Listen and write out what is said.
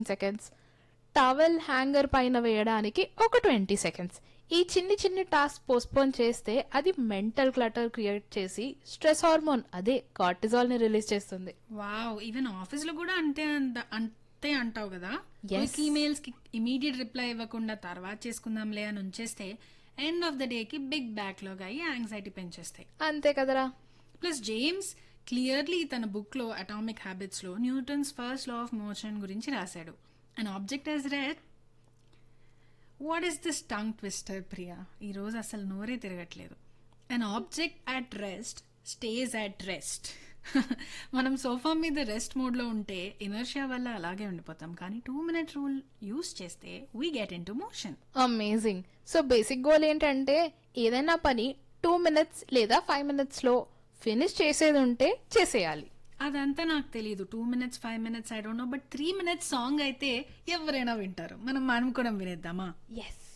Seconds towel hanger పైన వేయడానికి ఒక ట్వంటీ సెకండ్స్ ఈ చిన్ని చిన్ని టాస్క్ పోస్ట్పోన్ చేస్తే అది మెంటల్ క్లటర్ క్రియేట్ చేసి స్ట్రెస్ హార్మోన్ అదే కార్టిజాల్ ని రిలీజ్ చేస్తుంది వావ్ ఈవెన్ ఆఫీస్ లో కూడా అంతే అంత- అంతే అంటావు కదా Yes. ఈమెయిల్స్ కి ఇమీడియట్ రిప్లై ఇవ్వకుండా తర్వాత చేసుకుందాంలే అని ఉంచేస్తే ఎండ్ ఆఫ్ ద డే కి బిగ్ బ్యాక్లాగ్ అయ్యి యాంగ్జైటీ పెంచేస్తాయి అంతే కదరా ప్లస్ జేమ్స్ క్లియర్లీ తన బుక్ లో అటామిక్ హ్యాబిట్స్ లో Newton's first law of motion గురించి రాశాడు and object as red what is this tongue twister Priya ఈ రోజు అసలు నోరే తిరగట్లేదు and object at rest stage at rest మనం సోఫా మీద రెస్ట్ మోడ్ లో ఉంటే ఇనర్షియా వల్ల అలాగే ఉండిపోతాం కానీ టూ మినిట్ రూల్ యూస్ చేస్తే we get into motion amazing so basic goal ఏంటంటే ఏదైనా పని టూ మినిట్స్ లేదా ఫైవ్ మినిట్స్ లో ఫినిష్ చేసేది ఉంటే చేసేయాలి అదంతా నాకు తెలియదు two minutes five minutes I don't know but three minutes song అయితే ఎవరైనా వింటారు మనం మనం కూడా వినేద్దామా ఎస్